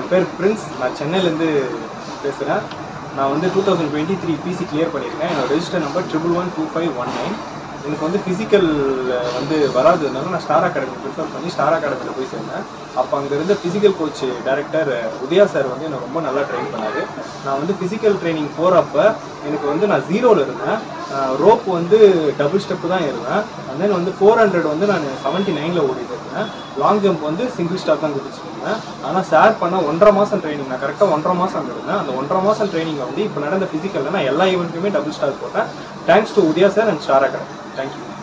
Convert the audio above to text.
பேர் பிரின்ஸ் நான் சென்னையிலேருந்து பேசுகிறேன் நான் வந்து two thousand twenty three PC clear பண்ணியிருக்கேன் என்னோட register number triple one two five one nine எனக்கு வந்து ஃபிசிக்கல் வந்து வராததுனால நான் ஸ்டார் அகாடமி ப்ரிஃபர் பண்ணி ஸ்டார் அகாடமியில் போய் சேர்ந்தேன் அப்போ அங்கே இருந்த physical coach director Udaya sir வந்து என்னை ரொம்ப நல்லா ட்ரெயின் பண்ணாரு நான் வந்து ஃபிசிக்கல் ட்ரைனிங் போகிறப்ப எனக்கு வந்து நான் ஜீரோவில் இருந்தேன் ரோப் வந்து டபுள் ஸ்டெப்பு தான் இருந்தேன் அண்ட் தென் வந்து ஃபோர் ஹண்ட்ரட் வந்து நான் செவன்ட்டி நைனில் ஓடிட்டு இருந்தேன் லாங் ஜம்ப் வந்து சிங்கிள் ஸ்டாப் தான் குதிச்சிருந்தேன் ஆனால் ஷேர் பண்ண ஒன்றரை மாதம் ட்ரைனிங் நான் கரெக்டாக ஒன்றரை மாதம் அங்கே இருந்தேன் அந்த ஒன்றரை மாதம் ட்ரைனிங் வந்து இப்போ நடந்த ஃபிசிக்கலில் நான் எல்லா ஈவெண்ட்டுமே டபுள் ஸ்டார் போட்டேன் thanks to Udaya sir and Star Academy thank you